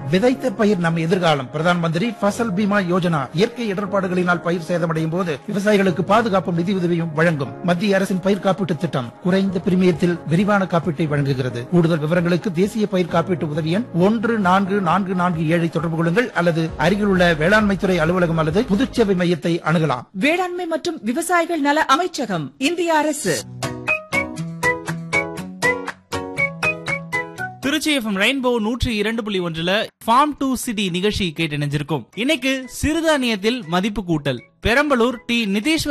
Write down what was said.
விதைத்த பயிர் நம் எதிர்காலம் பிரதான் மந்திரி ஃபசல் பீமா யோஜனா இயற்கை இடர்பாடுகளினால் பயிர் சேதமடையும் போது விவசாயிகளுக்கு பாதுகாப்பும் நிதியுதவியும் வழங்கும் மத்திய அரசின் பயிர் காப்பீட்டு திட்டம் குறைந்த பிரீமியத்தில் விரிவான காப்பீட்டை வழங்குகிறது கூடுதல் விவரங்களுக்கு தேசிய பயிர் காப்பீட்டு உதவி எண் ஒன்று நான்கு நான்கு நான்கு ஏழை தொடர்பு கொள்ளுங்கள் அல்லது அருகிலுள்ள வேளாண்மைத்துறை அலுவலகம் அல்லது புதுச்சேவை மையத்தை அணுகலாம் வேளாண்மை மற்றும் விவசாயிகள் நல அமைச்சகம் இந்திய அரசு திருச்சி எஃப்எம் ரெயின்போ நூற்றி இரண்டு புள்ளி ஒன்றுல ஃபார்ம் டு சிட்டி நிகழ்ச்சி கேட்டு இணைஞ்சிருக்கும் இன்னைக்கு சிறுதானியத்தில் மதிப்பு கூட்டல் பெரம்பலூர் டி நிதீஸ்வர்